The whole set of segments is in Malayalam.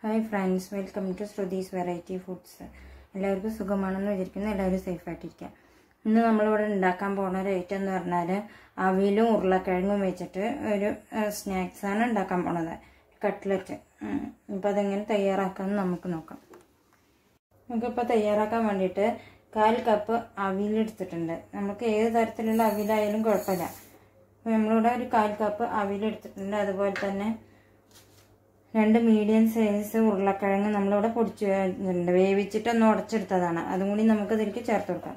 hi friends welcome to Shruthi's variety foods എല്ലാവർക്കും സുഖമാണെന്ന് വിചാരിക്കുന്നു എല്ലാവരും സേഫായിട്ടിരിക്കുക ഇന്ന് നമ്മളിവിടെ ഉണ്ടാക്കാൻ പോകുന്ന ഒരു ഐറ്റം എന്ന് പറഞ്ഞാൽ അവിലും ഉരുളക്കിഴങ്ങും വെച്ചിട്ട് ഒരു സ്നാക്സാണ് ഉണ്ടാക്കാൻ പോണത് കട്ട്ലറ്റ് അപ്പോൾ അതെങ്ങനെ തയ്യാറാക്കാമെന്ന് നമുക്ക് നോക്കാം നമുക്കിപ്പോൾ തയ്യാറാക്കാൻ വേണ്ടിയിട്ട് കാൽ കപ്പ് അവിലെടുത്തിട്ടുണ്ട് നമുക്ക് ഏത് തരത്തിലുള്ള അവിലായാലും കുഴപ്പമില്ല അപ്പോൾ നമ്മളിവിടെ ഒരു കാൽ കപ്പ് അവിലെടുത്തിട്ടുണ്ട് അതുപോലെ തന്നെ രണ്ട് മീഡിയം സൈസ് ഉരുളക്കിഴങ്ങ് നമ്മളിവിടെ പൊടിച്ച് വെച്ചിട്ടുണ്ട് വേവിച്ചിട്ട് ഒന്ന് ഉടച്ചെടുത്തതാണ് അതും കൂടി നമുക്ക് ഇതിലേക്ക് ചേർത്ത് കൊടുക്കാം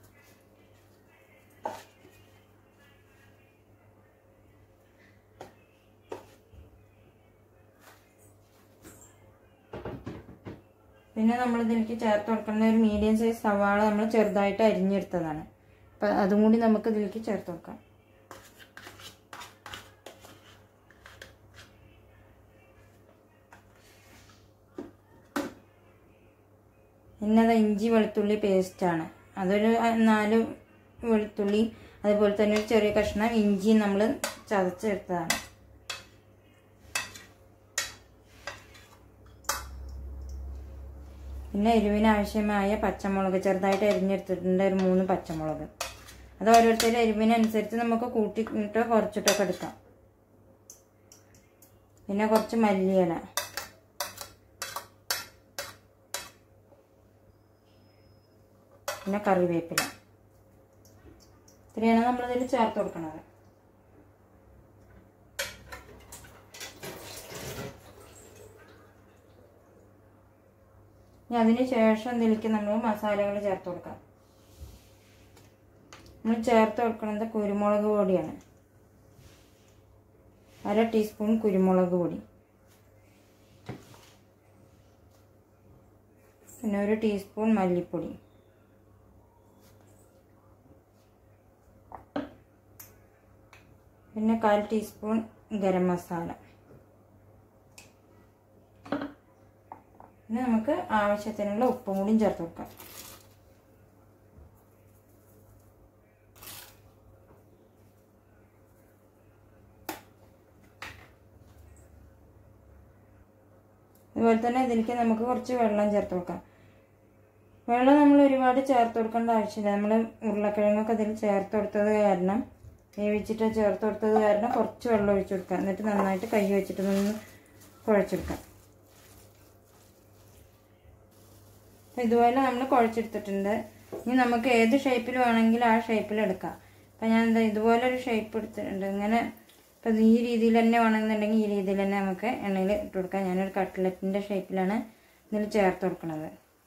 പിന്നെ നമ്മൾ ഇതിലേക്ക് ചേർത്ത് കൊടുക്കുന്ന ഒരു മീഡിയം സൈസ് സവാള നമ്മൾ ചെറുതായിട്ട് അരിഞ്ഞെടുത്തതാണ് അപ്പം അതും കൂടി നമുക്ക് ഇതിലേക്ക് ചേർത്ത് കൊടുക്കാം പിന്നെ അത് ഇഞ്ചി വെളുത്തുള്ളി പേസ്റ്റാണ് അതൊരു നാല് വെളുത്തുള്ളി അതുപോലെ തന്നെ ഒരു ചെറിയ കഷ്ണം ഇഞ്ചി നമ്മൾ ചതച്ചെടുത്തതാണ് പിന്നെ എരിവിന് ആവശ്യമായ പച്ചമുളക് ചെറുതായിട്ട് എരിഞ്ഞെടുത്തിട്ടുണ്ട് ഒരു മൂന്ന് പച്ചമുളക് അത് ഓരോരുത്തരുടെ എരിവിനനുസരിച്ച് നമുക്ക് കൂട്ടിട്ടോ കുറച്ചിട്ടൊക്കെ എടുക്കാം പിന്നെ കുറച്ച് മല്ലിയില പിന്നെ കറിവേപ്പില ഇത്രയാണ് നമ്മളിതിൽ ചേർത്ത് കൊടുക്കുന്നത് ഇനി അതിന് ശേഷം ഇതിലേക്ക് നമ്മൾ മസാലകൾ ചേർത്ത് കൊടുക്കാം നമ്മൾ ചേർത്ത് കൊടുക്കുന്നത് കുരുമുളക് പൊടിയാണ് അര ടീസ്പൂൺ കുരുമുളക് പൊടി പിന്നെ ഒരു ടീസ്പൂൺ മല്ലിപ്പൊടി പിന്നെ കാൽ ടീസ്പൂൺ ഗരം മസാല പിന്നെ നമുക്ക് ആവശ്യത്തിനുള്ള ഉപ്പും കൂടിയും ചേർത്ത് കൊടുക്കാം അതുപോലെ തന്നെ ഇതിലേക്ക് നമുക്ക് കുറച്ച് വെള്ളം ചേർത്ത് കൊടുക്കാം വെള്ളം നമ്മൾ ഒരുപാട് ചേർത്ത് കൊടുക്കേണ്ട ആവശ്യമില്ല നമ്മൾ ഉരുളക്കിഴങ്ങൊക്കെ ഇതിൽ ചേർത്ത് കൊടുത്തത് കാരണം വേവിച്ചിട്ട് ചേർത്ത് കൊടുത്തത് കാരണം കുറച്ച് വെള്ളം ഒഴിച്ചു കൊടുക്കുക എന്നിട്ട് നന്നായിട്ട് കൈ വെച്ചിട്ട് നിന്ന് കുഴച്ചെടുക്കാം അപ്പം ഇതുപോലെ നമ്മൾ കുഴച്ചെടുത്തിട്ടുണ്ട് ഇനി നമുക്ക് ഏത് ഷേപ്പിൽ വേണമെങ്കിലും ആ ഷേപ്പിൽ എടുക്കാം അപ്പം ഞാൻ എന്താ ഇതുപോലെ ഒരു ഷേപ്പ് എടുത്തിട്ടുണ്ട് ഇങ്ങനെ ഇപ്പം ഈ രീതിയിൽ തന്നെ വേണമെന്നുണ്ടെങ്കിൽ ഈ രീതിയിൽ തന്നെ നമുക്ക് എണ്ണയിൽ ഇട്ട് കൊടുക്കാം ഞാനൊരു കട്ട്ലറ്റിൻ്റെ ഷേപ്പിലാണ് ഇതിൽ ചേർത്ത് കൊടുക്കുന്നത്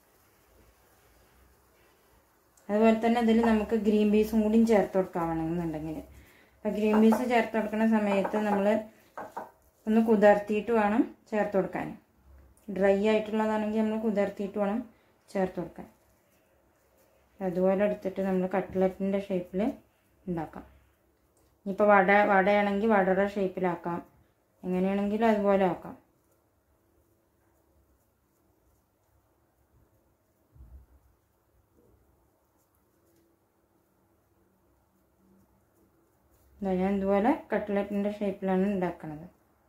അതുപോലെ തന്നെ ഇതിൽ നമുക്ക് ഗ്രീൻ പീസും കൂടിയും ചേർത്ത് കൊടുക്കാൻ വേണമെന്നുണ്ടെങ്കിൽ അപ്പം ഗ്രീൻ പീസ് ചേർത്ത് കൊടുക്കുന്ന സമയത്ത് നമ്മൾ ഒന്ന് കുതിർത്തിയിട്ട് വേണം ചേർത്ത് കൊടുക്കാൻ ഡ്രൈ ആയിട്ടുള്ളതാണെങ്കിൽ നമ്മൾ കുതിർത്തിയിട്ട് വേണം ചേർത്ത് കൊടുക്കാൻ അതുപോലെ എടുത്തിട്ട് നമ്മൾ കട്ട്ലറ്റിൻ്റെ ഷേപ്പിൽ ഉണ്ടാക്കാം ഇനിയിപ്പോൾ വട വടയാണെങ്കിൽ വടയുടെ ഷേപ്പിലാക്കാം എങ്ങനെയാണെങ്കിലും അതുപോലെ ആക്കാം ഞാൻ ഇതുപോലെ കട്ട്ലറ്റിൻ്റെ ഷേപ്പിലാണ് ഉണ്ടാക്കുന്നത്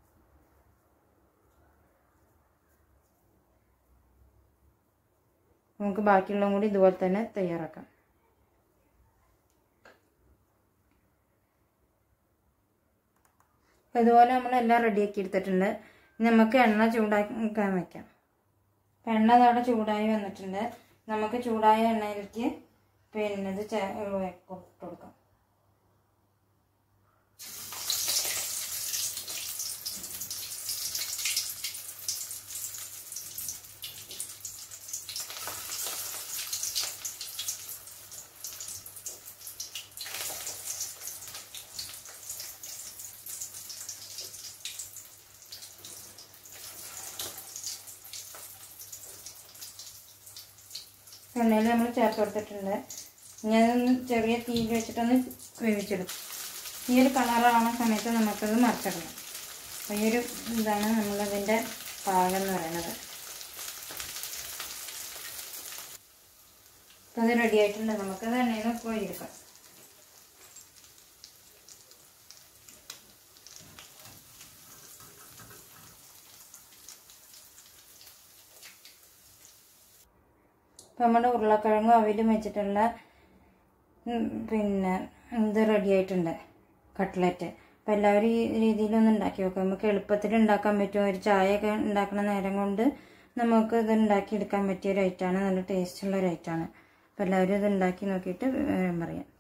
നമുക്ക് ബാക്കിയുള്ളതും കൂടി ഇതുപോലെ തന്നെ തയ്യാറാക്കാം ഇതുപോലെ നമ്മൾ എല്ലാം റെഡിയാക്കി എടുത്തിട്ടുണ്ട് നമുക്ക് എണ്ണ ചൂടാക്കാൻ വെക്കാം എണ്ണ അതവിടെ ചൂടായി വന്നിട്ടുണ്ട് നമുക്ക് ചൂടായ എണ്ണയിലേക്ക് പിന്നെ ഇത് കൊടുക്കാം എണ്ണയിൽ നമ്മൾ ചേർത്ത് കൊടുത്തിട്ടുണ്ട് ഞാനൊന്ന് ചെറിയ തീയിൽ വെച്ചിട്ടൊന്ന് വേവിച്ചെടുക്കും ഈ ഒരു കളറാവുന്ന സമയത്ത് നമുക്കത് മറിച്ചിടണം അപ്പോൾ ഈ ഒരു ഇതാണ് നമ്മളതിൻ്റെ പാകം എന്ന് പറയുന്നത് അത് റെഡി ആയിട്ടുണ്ട് നമുക്കത് എണ്ണയിൽ നിന്ന് കോരിയെടുക്കാം അപ്പം നമ്മുടെ ഉരുളക്കിഴങ്ങും അവിലും വെച്ചിട്ടുള്ള ഉം, പിന്നെ ഇത് റെഡി ആയിട്ടുണ്ട് കട്ട്ലറ്റ് അപ്പം എല്ലാവരും ഈ രീതിയിലൊന്ന് ഉണ്ടാക്കി നോക്കാം നമുക്ക് എളുപ്പത്തിൽ ഉണ്ടാക്കാൻ പറ്റും ഒരു ചായയൊക്കെ ഉണ്ടാക്കുന്ന നേരം കൊണ്ട് നമുക്ക് ഇത് ഉണ്ടാക്കി എടുക്കാൻ പറ്റിയ ഒരു ഐറ്റമാണ് നല്ല ടേസ്റ്റുള്ള ഒരു ഐറ്റമാണ് അപ്പം എല്ലാവരും ഇത് ഉണ്ടാക്കി നോക്കിയിട്ട് ഏഹ്, പറയാം